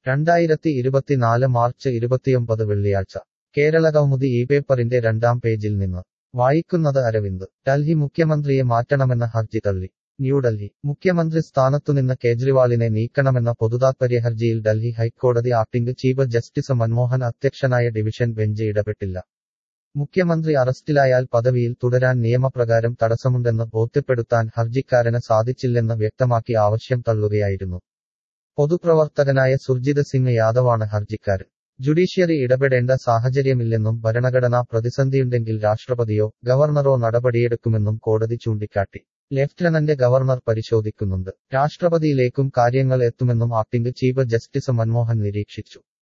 രണ്ടായിരത്തി ഇരുപത്തിനാല് മാർച്ച് ഇരുപത്തിയൊമ്പത് വെള്ളിയാഴ്ച കേരളകൗമുദി ഈ പേപ്പറിന്റെ രണ്ടാം പേജിൽ നിന്ന് വായിക്കുന്നത് അരവിന്ദ് ഡൽഹി മുഖ്യമന്ത്രിയെ മാറ്റണമെന്ന ഹർജി തള്ളി ന്യൂഡൽഹി മുഖ്യമന്ത്രി സ്ഥാനത്തുനിന്ന് കേജ്രിവാളിനെ നീക്കണമെന്ന പൊതുതാത്പര്യ ഹർജിയിൽ ഡൽഹി ഹൈക്കോടതി ആക്ടിംഗ് ചീഫ് ജസ്റ്റിസ് മൻമോഹൻ അധ്യക്ഷനായ ഡിവിഷൻ ബെഞ്ച് ഇടപെട്ടില്ല മുഖ്യമന്ത്രി അറസ്റ്റിലായാൽ പദവിയിൽ തുടരാൻ നിയമപ്രകാരം തടസ്സമുണ്ടെന്ന് ബോധ്യപ്പെടുത്താൻ ഹർജിക്കാരന് സാധിച്ചില്ലെന്ന് വ്യക്തമാക്കി ആവശ്യം തള്ളുകയായിരുന്നു പൊതുപ്രവർത്തകനായ സുർജിത് സിംഗ് യാദവാണ് ഹർജിക്കാരൻ ജുഡീഷ്യറി ഇടപെടേണ്ട സാഹചര്യമില്ലെന്നും ഭരണഘടനാ പ്രതിസന്ധിയുണ്ടെങ്കിൽ രാഷ്ട്രപതിയോ ഗവർണറോ നടപടിയെടുക്കുമെന്നും കോടതി ചൂണ്ടിക്കാട്ടി ലഫ്റ്റനന്റ് ഗവർണർ പരിശോധിക്കുന്നുണ്ട് രാഷ്ട്രപതിയിലേക്കും കാര്യങ്ങൾ എത്തുമെന്നും ആക്ടിംഗ് ചീഫ് ജസ്റ്റിസ് മൻമോഹൻ നിരീക്ഷിച്ചു